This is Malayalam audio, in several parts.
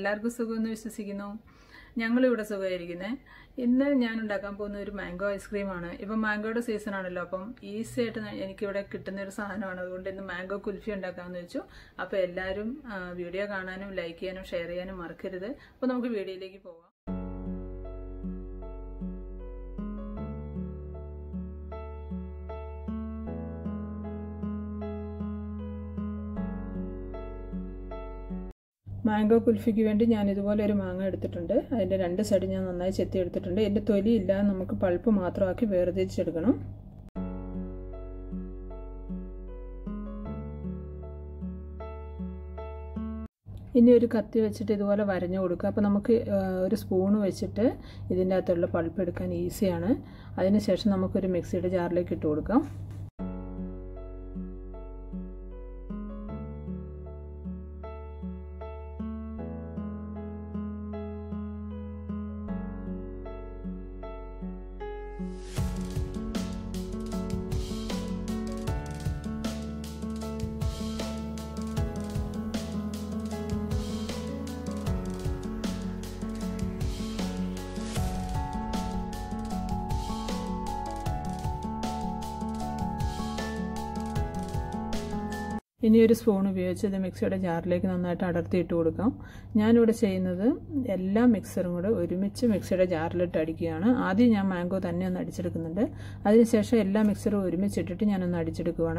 എല്ലാവർക്കും സുഖമെന്ന് വിശ്വസിക്കുന്നു ഞങ്ങളിവിടെ സുഖമായിരിക്കുന്നത് ഇന്ന് ഞാൻ ഉണ്ടാക്കാൻ പോകുന്ന ഒരു മാംഗോ ഐസ്ക്രീമാണ് ഇപ്പം മാംഗോയുടെ സീസൺ ആണല്ലോ അപ്പം ഈസി ആയിട്ട് ന- എനിക്കിവിടെ കിട്ടുന്ന ഒരു സാധനമാണ് അതുകൊണ്ട് ഇന്ന് മാംഗോ കുൽഫി ഉണ്ടാക്കാമെന്ന് വെച്ചു അപ്പോൾ എല്ലാവരും ആ, വീഡിയോ കാണാനും ലൈക്ക് ചെയ്യാനും ഷെയർ ചെയ്യാനും മറക്കരുത് അപ്പോൾ നമുക്ക് വീഡിയോയിലേക്ക് പോവാം മാംഗോ കുൽഫിക്ക് വേണ്ടി ഞാൻ ഇതുപോലെ ഒരു മാങ്ങ എടുത്തിട്ടുണ്ട് അതിൻ്റെ രണ്ട് സൈഡ് ഞാൻ നന്നായി ചെത്തി എടുത്തിട്ടുണ്ട് എൻ്റെ തൊലി ഇല്ല നമുക്ക് പൾപ്പ് മാത്രമാക്കി വേർതിരിച്ചെടുക്കണം ഇനി ഒരു കത്തി വെച്ചിട്ട് ഇതുപോലെ വരഞ്ഞു കൊടുക്കുക അപ്പോൾ നമുക്ക് ആ, ഒരു സ്പൂണ് വെച്ചിട്ട് ഇതിൻ്റെ അകത്തുള്ള പൾപ്പ് എടുക്കാൻ ഈസിയാണ് അതിനുശേഷം നമുക്കൊരു മിക്സിയുടെ ജാറിലേക്ക് ഇട്ട് കൊടുക്കാം ഇനി ഒരു സ്പൂൺ ഉപയോഗിച്ച് ഇത് മിക്സിയുടെ ജാറിലേക്ക് നന്നായിട്ട് അടർത്തി ഇട്ട് കൊടുക്കാം ഞാനിവിടെ ചെയ്യുന്നത് എല്ലാ മിക്സറും കൂടെ ഒരുമിച്ച് മിക്സിയുടെ ജാറിലിട്ട് അടിക്കുകയാണ് ആദ്യം ഞാൻ മാംഗോ തന്നെ ഒന്ന് അടിച്ചെടുക്കുന്നുണ്ട് അതിനുശേഷം എല്ലാ മിക്സറും ഒരുമിച്ചിട്ടിട്ട് ഞാനൊന്ന് അടിച്ചെടുക്കുവാണ്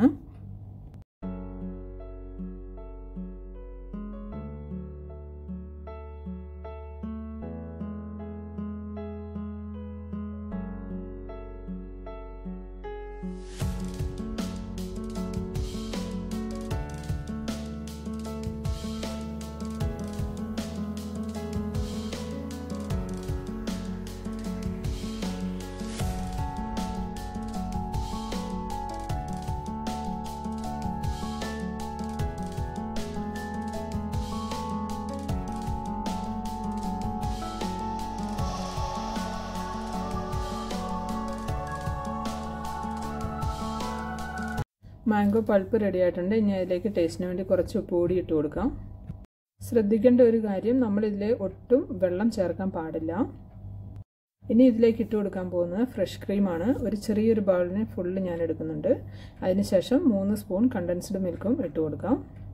മാംഗോ പൾപ്പ് റെഡി ആയിട്ടുണ്ട് ഇനി അതിലേക്ക് ടേസ്റ്റിന് വേണ്ടി കുറച്ച് ഉപ്പ് കൂടി ഇട്ട് കൊടുക്കാം ശ്രദ്ധിക്കേണ്ട ഒരു കാര്യം നമ്മളിതിൽ ഒട്ടും വെള്ളം ചേർക്കാൻ പാടില്ല ഇനി ഇതിലേക്ക് ഇട്ട് കൊടുക്കാൻ പോകുന്നത് ഫ്രഷ് ക്രീമാണ് ഒരു ചെറിയൊരു ബൗളിന് ഫുള്ള് ഞാൻ എടുക്കുന്നുണ്ട് അതിനുശേഷം മൂന്ന് സ്പൂൺ കണ്ടൻസ്ഡ് മിൽക്കും ഇട്ട് കൊടുക്കാം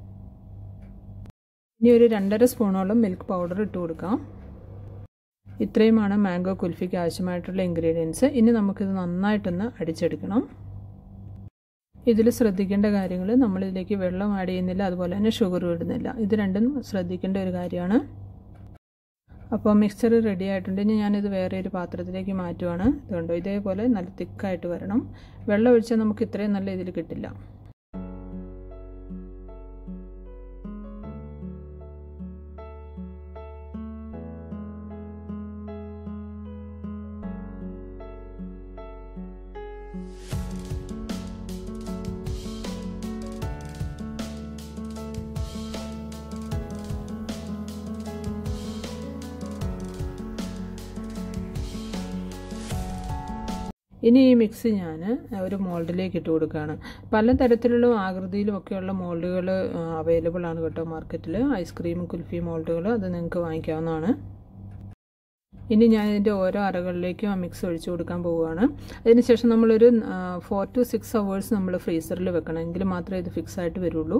ഇനി ഒരു രണ്ടര സ്പൂണോളം മിൽക്ക് പൗഡർ ഇട്ട് കൊടുക്കാം ഇത്രയുമാണ് മാംഗോ കുൽഫിക്ക് ആവശ്യമായിട്ടുള്ള ഇൻഗ്രീഡിയൻസ് ഇനി നമുക്കിത് നന്നായിട്ടൊന്ന് അടിച്ചെടുക്കണം ഇതിൽ ശ്രദ്ധിക്കേണ്ട കാര്യങ്ങൾ നമ്മളിതിലേക്ക് വെള്ളം ആഡ് ചെയ്യുന്നില്ല അതുപോലെ തന്നെ ഷുഗർ ഇടുന്നില്ല ഇത് രണ്ടും ശ്രദ്ധിക്കേണ്ട ഒരു കാര്യമാണ് അപ്പോൾ മിക്സർ റെഡി ആയിട്ടുണ്ട് ഇനി ഞാനിത് വേറെ ഒരു പാത്രത്തിലേക്ക് മാറ്റുവാണ് ഇതുകൊണ്ടോ ഇതേപോലെ നല്ല തിക്കായിട്ട് വരണം വെള്ളം ഒഴിച്ചാൽ നമുക്ക് ഇത്രയും നല്ല ഇതിൽ കിട്ടില്ല ഇനി ഈ മിക്സ് ഞാൻ ഒരു മോൾഡിലേക്ക് ഇട്ട് കൊടുക്കുകയാണ് പല തരത്തിലുള്ള ആകൃതിയിലും ഒക്കെയുള്ള മോൾഡുകൾ അവൈലബിൾ ആണ് കേട്ടോ മാർക്കറ്റിൽ ഐസ്ക്രീം കുൽഫി മോൾഡുകൾ അത് നിങ്ങൾക്ക് വാങ്ങിക്കാവുന്നതാണ് ഇനി ഞാൻ ഇതിൻ്റെ ഓരോ അറകളിലേക്കും ആ മിക്സ് ഒഴിച്ചു കൊടുക്കാൻ പോവുകയാണ് അതിനുശേഷം നമ്മളൊരു ഫോർ ടു സിക്സ് അവേഴ്സ് നമ്മൾ ഫ്രീസറിൽ വെക്കണം എങ്കിൽ മാത്രമേ ഇത് ഫിക്സ് ആയിട്ട് വരുള്ളൂ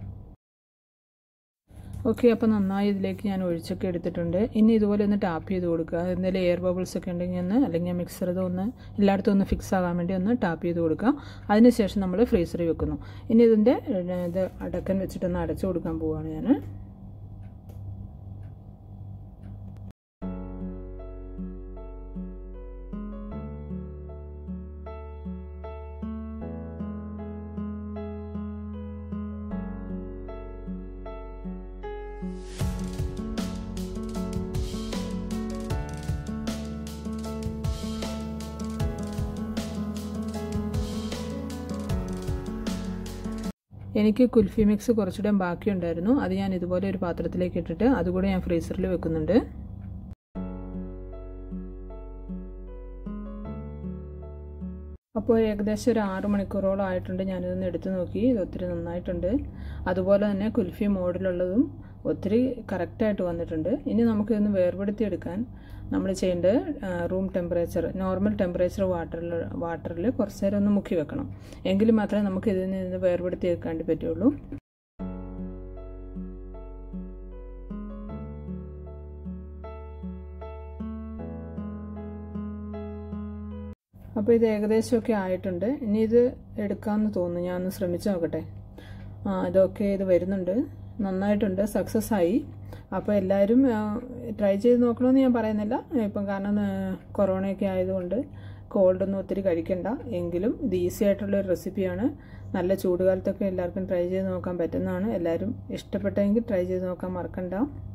ഓക്കെ അപ്പോൾ നന്നായി ഇതിലേക്ക് ഞാൻ ഒഴിച്ചൊക്കെ എടുത്തിട്ടുണ്ട് ഇനി ഇതുപോലെ ഒന്ന് ടാപ്പ് ചെയ്ത് കൊടുക്കുക എന്തെങ്കിലും എയർ ബബിൾസ് ഒക്കെ ഉണ്ടെങ്കിൽ ഒന്ന് അല്ലെങ്കിൽ മിക്സർ ഇത് ഒന്ന് എല്ലായിടത്തും ഒന്ന് ഫിക്സ് ആകാൻ വേണ്ടി ഒന്ന് ടാപ്പ് ചെയ്ത് കൊടുക്കുക അതിനുശേഷം നമ്മൾ ഫ്രീസറിൽ വെക്കുന്നു ഇനി ഇതിൻ്റെ ഇത് അടക്കൻ വെച്ചിട്ടൊന്ന് അടച്ചു കൊടുക്കാൻ പോവുകയാണ് ഞാൻ എനിക്ക് കുൽഫി മിക്സ് കുറച്ചുകൂടെ ബാക്കിയുണ്ടായിരുന്നു അത് ഞാൻ ഇതുപോലെ ഒരു പാത്രത്തിലേക്ക് ഇട്ടിട്ട് അതുകൂടെ ഞാൻ ഫ്രീസറിൽ വെക്കുന്നുണ്ട് അപ്പോൾ ഏകദേശം ഒരു ആറ് മണിക്കൂറോളം ആയിട്ടുണ്ട് ഞാനിതൊന്ന് എടുത്തു നോക്കി ഇത് ഒത്തിരി നന്നായിട്ടുണ്ട് അതുപോലെ തന്നെ കുൽഫി മോഡിലുള്ളതും ഒത്തിരി കറക്റ്റായിട്ട് വന്നിട്ടുണ്ട് ഇനി നമുക്കിതൊന്ന് വേർപെടുത്തി എടുക്കാൻ നമ്മൾ ചെയ്യേണ്ടത് റൂം ടെമ്പറേച്ചർ നോർമൽ ടെമ്പറേച്ചർ വാട്ടറിൽ വാട്ടറിൽ കുറച്ച് നേരം ഒന്ന് മുക്കി വെക്കണം എങ്കിൽ മാത്രമേ നമുക്ക് ഇതിൽ നിന്ന് വേർപെടുത്തി എടുക്കാൻ പറ്റുള്ളൂ അപ്പോൾ ഇത് ഏകദേശമൊക്കെ ആയിട്ടുണ്ട് ഇനി ഇത് എടുക്കാമെന്ന് തോന്നുന്നു ഞാൻ ഒന്ന് ശ്രമിച്ചു നോക്കട്ടെ ആ ഇതൊക്കെ ഇത് വരുന്നുണ്ട് നന്നായിട്ടുണ്ട് സക്സസ് ആയി അപ്പോൾ എല്ലാവരും ട്രൈ ചെയ്ത് നോക്കണമെന്ന് ഞാൻ പറയുന്നില്ല ഇപ്പം കാരണം കൊറോണയൊക്കെ ആയതുകൊണ്ട് കോൾഡൊന്നും ഒത്തിരി കഴിക്കണ്ട എങ്കിലും ഇത് ഈസി ആയിട്ടുള്ളൊരു റെസിപ്പിയാണ് നല്ല ചൂടുകാലത്തൊക്കെ എല്ലാവർക്കും ട്രൈ ചെയ്ത് നോക്കാൻ പറ്റുന്നതാണ് എല്ലാവരും ഇഷ്ടപ്പെട്ടെങ്കിൽ ട്രൈ ചെയ്ത് നോക്കാൻ മറക്കണ്ട